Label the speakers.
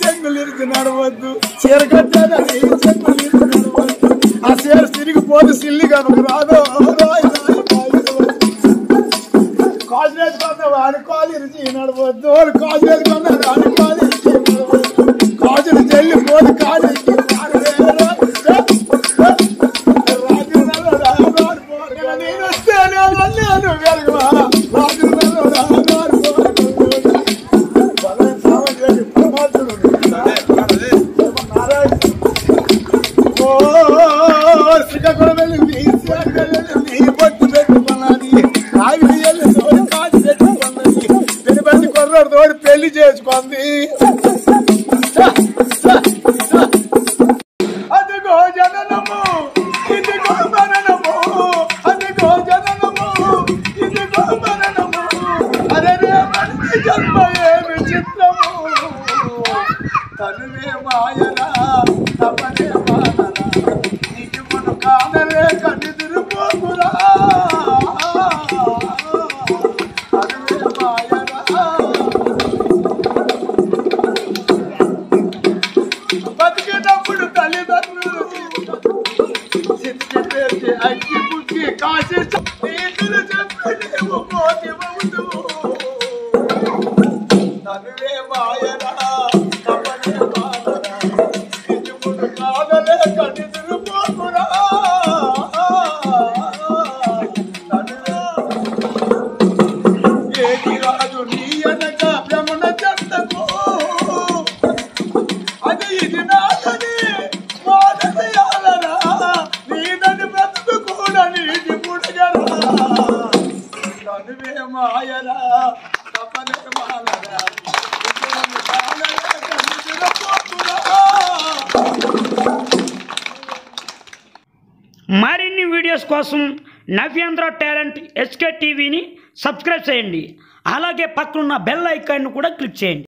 Speaker 1: చెంగులు ఇరికి నడవద్దు చీర కట్టానని చెంగులు ఇరికి నడవద్దు ఆ చీర తిరిగిపోదు సిల్లి కనుక రాదు రాయ్ రాయ్ రాయ్ రాయ్. కాలేజ్ కొన్న వాడు కాలేజీ నడవద్దు వాడు కాలేజ్ కొన్న వాడు కాలేజీ నడవద్దు కాలేజ్ చెల్లి పోదు కాలేజీ నేను వస్తేనే నేను వెలుగువా రాజు రాజు ఓ శ్రీకాకుళం వెళ్ళింది శ్రీకాకుళం వెళ్ళింది పొట్టు పెట్టుకున్నది ఆవిడ వెళ్ళి తోడు కాచి పెట్టుకున్నది వెనుబడి కొర్రోడు తోడు పెళ్లి చేసుకుంది అదిగో జననము ఇదిగో మరణము అదిగో జననము ఇదిగో మరణము అరే రే మనిషి జన్మ ఏమి చిత్రము తనువే మాయరా తపనే మానరా నీకు మన కానలే కన్నిదిరు పోకురా తనువే మాయరా బతికేటప్పుడు తల్లిదండ్రులు చిట్టి పేర్చి అగ్గి పుక్కి కాసి నీతులు చెప్పి నీవు కోతివవుతూ తనువే మాయరా తపనే మానరా నిజముడు కాదలే కనిదురు పోకురా ఏది రాజు నీ అనక భ్రమణ చెందకు అది ఇది నాదని మాదయాలరా నీదని బ్రతుకు కూడా నీటి పుడగరా తనువే మాయరా తపనే మాలరా నిజముడు కాదలే కనిదురు పోకురా
Speaker 2: మరిన్ని వీడియోస్ కోసం నవ్యాంధ్ర టాలెంట్ ఎస్కే టీవీని సబ్స్క్రైబ్ చేయండి అలాగే పక్కనున్న బెల్ ఐకాన్ కూడా క్లిక్ చేయండి